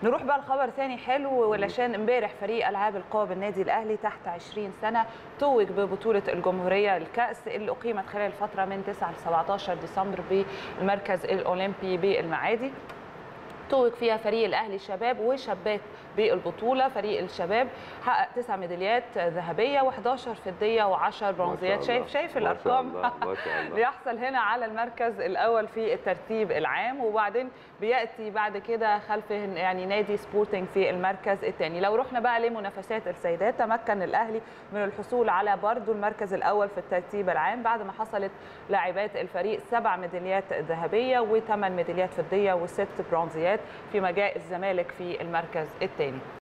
نروح بقى لخبر ثاني حلو علشان امبارح فريق العاب القوى بالنادي الاهلي تحت 20 سنه توج ببطوله الجمهوريه الكاس اللي اقيمت خلال الفتره من 9 ل 17 ديسمبر بالمركز الاولمبي بالمعادي توج فيها فريق الاهلي شباب وشابات بالبطوله فريق الشباب حقق تسع ميداليات ذهبيه و11 فضيه و10 برونزيات شايف شايف الارقام بيحصل هنا على المركز الاول في الترتيب العام وبعدين بياتي بعد كده خلف يعني نادي سبورتنج في المركز الثاني لو رحنا بقى لمنافسات السيدات تمكن الاهلي من الحصول على برضو المركز الاول في الترتيب العام بعد ما حصلت لاعبات الفريق سبع ميداليات ذهبيه وثمان ميداليات فضيه وست برونزيات فيما جاء الزمالك في المركز الثاني